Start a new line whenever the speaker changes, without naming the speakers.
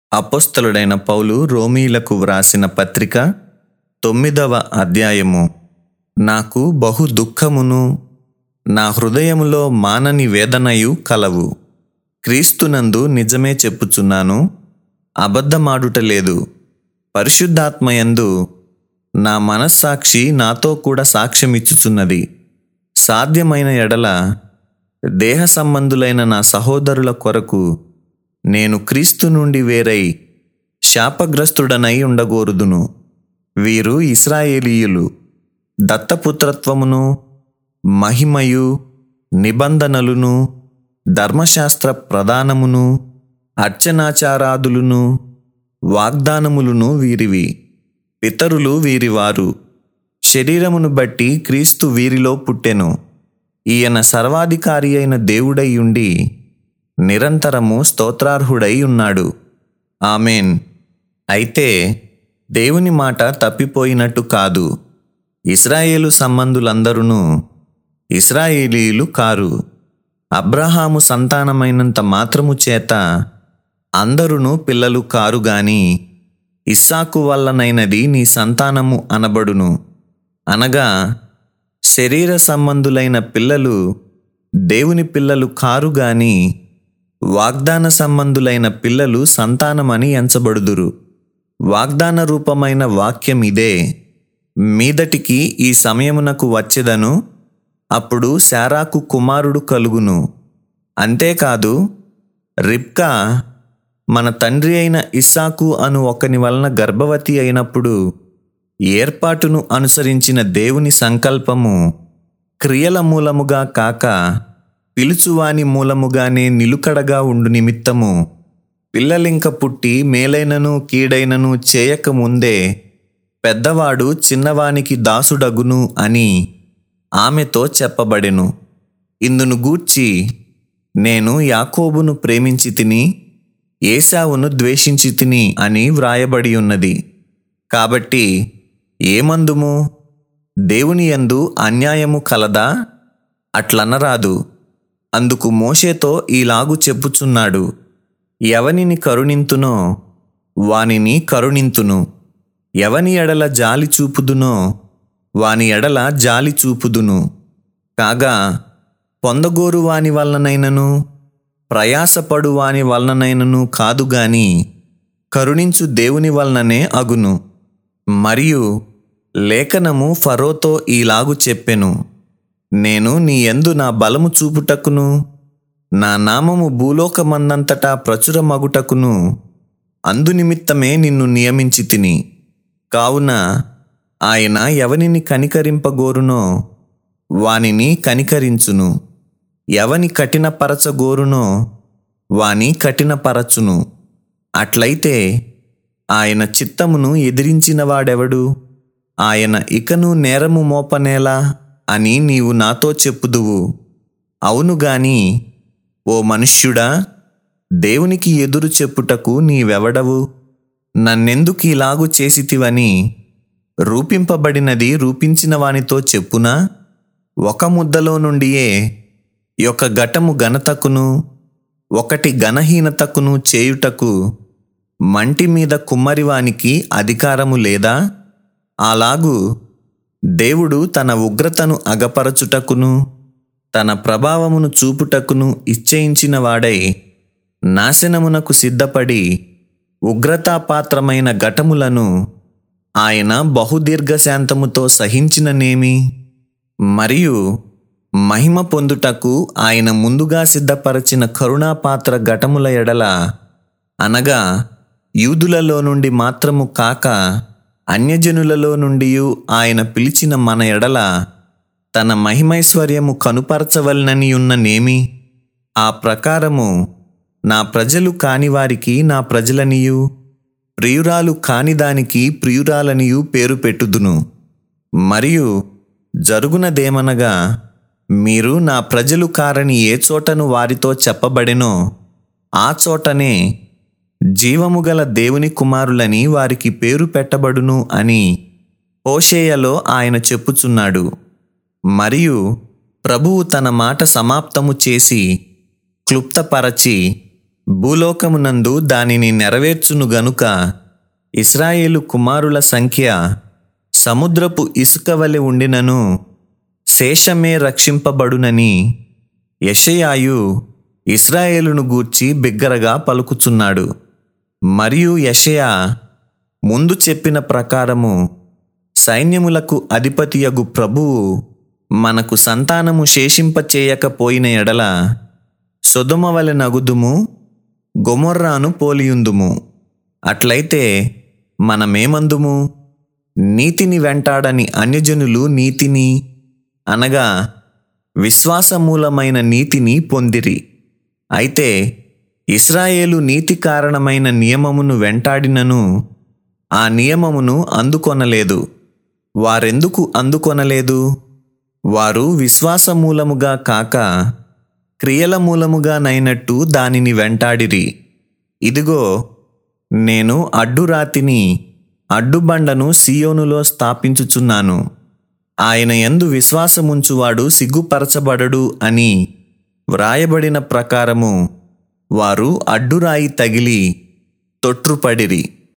అపోస్తలుడైన పౌలు రోమీలకు వ్రాసిన పత్రిక తొమ్మిదవ అధ్యాయము నాకు బహు దుఃఖమును నా హృదయములో మానని వేదనయు కలవు క్రీస్తునందు నిజమే చెప్పుచున్నాను అబద్ధమాడుట లేదు పరిశుద్ధాత్మయందు నా మనస్సాక్షి నాతో కూడా సాక్ష్యమిచ్చుచున్నది సాధ్యమైన ఎడల దేహ సంబంధులైన నా సహోదరుల కొరకు నేను క్రీస్తు నుండి వేరై శాపగ్రస్తుడనై ఉండగోరుదును వీరు ఇస్రాయేలీయులు దత్తపుత్రత్వమును మహిమయు నిబంధనలును ధర్మశాస్త్ర ప్రధానమును అర్చనాచారాదులును వాగ్దానములును వీరివి పితరులు వీరివారు శరీరమును బట్టి క్రీస్తు వీరిలో పుట్టెను ఈయన సర్వాధికారి అయిన దేవుడై ఉండి నిరంతరము స్తోత్రార్హుడై ఉన్నాడు ఆమెన్ అయితే దేవుని మాట తప్పిపోయినట్టు కాదు ఇస్రాయేలు సంబంధులందరూ ఇస్రాయేలీయులు కారు అబ్రహాము సంతానమైనంత మాత్రము చేత అందరును పిల్లలు కారు గాని ఇస్సాకు వల్లనైనది నీ సంతానము అనబడును అనగా శరీర సంబంధులైన పిల్లలు దేవుని పిల్లలు కారు గాని వాగ్దాన సంబంధులైన పిల్లలు సంతానమని ఎంచబడుదురు వాగ్దాన రూపమైన వాక్యం ఇదే మీదటికి ఈ సమయమునకు వచ్చెదను అప్పుడు శారాకు కుమారుడు కలుగును అంతేకాదు రిబ్కా మన తండ్రి అయిన ఇస్సాకు అను ఒకని వలన గర్భవతి అయినప్పుడు ఏర్పాటును అనుసరించిన దేవుని సంకల్పము క్రియల మూలముగా కాక పిలుచువాని మూలముగానే నిలుకడగా ఉండు నిమిత్తము పిల్లలింక పుట్టి మేలైనను కీడైనను చేయక ముందే పెద్దవాడు చిన్నవానికి దాసుడగును అని ఆమెతో చెప్పబడెను ఇందును గూర్చి నేను యాకోబును ప్రేమించి తిని ఏసావును ద్వేషించి తిని అని వ్రాయబడి ఉన్నది కాబట్టి ఏమందుము దేవుని యందు అన్యాయము కలదా అట్లనరాదు అందుకు మోషేతో ఈలాగు చెప్పుచున్నాడు ఎవనిని కరుణింతునో వానిని కరుణింతును ఎవని ఎడల జాలి చూపుదునో వాని ఎడల జాలి చూపుదును కాగా పొందగోరు వాని వలనైనను ప్రయాసపడు వాని వలనైనను కాదు గాని కరుణించు దేవుని వలననే అగును మరియు లేఖనము ఫరోతో ఈలాగు చెప్పెను నేను నీ యందు నా బలము చూపుటకును నా నామము భూలోకమందంతటా ప్రచురమగుటకును అందునిమిత్తమే నిన్ను నియమించి తిని కావున ఆయన ఎవనిని కనికరింపగోరునో వానిని కనికరించును ఎవని కఠినపరచగోరునో వాని కఠినపరచును అట్లయితే ఆయన చిత్తమును ఎదిరించిన వాడెవడు ఆయన ఇకను నేరము మోపనేలా అని నీవు నాతో చెప్పుదువు అవును గాని ఓ మనుష్యుడా దేవునికి ఎదురు చెప్పుటకు నీవెవడవు నన్నెందుకు ఇలాగు చేసితివని రూపింపబడినది రూపించిన వానితో చెప్పునా ఒక ముద్దలో నుండియే ఒక ఘటము ఘనతకును ఒకటి ఘనహీనతకును చేయుటకు మంటి మీద కుమ్మరివానికి అధికారము లేదా అలాగు దేవుడు తన ఉగ్రతను అగపరచుటకును తన ప్రభావమును చూపుటకును ఇచ్చయించిన వాడై నాశనమునకు సిద్ధపడి ఉగ్రతాపాత్రమైన ఘటములను ఆయన బహుదీర్ఘశాంతముతో సహించిననేమి మరియు మహిమ పొందుటకు ఆయన ముందుగా సిద్ధపరచిన కరుణాపాత్ర ఘటముల ఎడల అనగా యూదులలో నుండి మాత్రము కాక అన్యజనులలో నుండి ఆయన పిలిచిన మన ఎడల తన మహిమైశ్వర్యము కనుపరచవలనని ఉన్న నేమి ఆ ప్రకారము నా ప్రజలు కానివారికి నా ప్రజలనియు ప్రియురాలు కానిదానికి ప్రియురాలనియు పేరు పెట్టుదును మరియు జరుగునదేమనగా మీరు నా ప్రజలు కారని ఏ చోటను వారితో చెప్పబడెనో ఆ చోటనే జీవము గల దేవుని కుమారులని వారికి పేరు పెట్టబడును అని హోషేయలో ఆయన చెప్పుచున్నాడు మరియు ప్రభువు తన మాట సమాప్తము చేసి క్లుప్తపరచి భూలోకమునందు దానిని నెరవేర్చును గనుక ఇస్రాయేలు కుమారుల సంఖ్య సముద్రపు ఇసుక వలె ఉండినను శేషమే రక్షింపబడునని యెషయాయు ఇస్రాయేలును గూర్చి బిగ్గరగా పలుకుచున్నాడు మరియు యెషయా ముందు చెప్పిన ప్రకారము సైన్యములకు అధిపతియగు ప్రభువు మనకు సంతానము శేషింపచేయకపోయిన ఎడల సొదొమ వలె నగుదుము గొమొర్రాను పోలియుందుము అట్లయితే మనమేమందుము నీతిని వెంటాడని అన్యజనులు నీతిని అనగా విశ్వాసమూలమైన నీతిని పొందిరి అయితే ఇస్రాయేలు నీతి కారణమైన నియమమును వెంటాడినను ఆ నియమమును అందుకొనలేదు వారెందుకు అందుకొనలేదు వారు విశ్వాసమూలముగా కాక క్రియల మూలముగానైనట్టు దానిని వెంటాడిరి ఇదిగో నేను అడ్డురాతిని అడ్డుబండను సియోనులో స్థాపించుచున్నాను ఆయన యందు విశ్వాసముంచువాడు సిగ్గుపరచబడడు అని వ్రాయబడిన ప్రకారము వారు అడ్డురాయి తగిలి తొట్రుపడిరి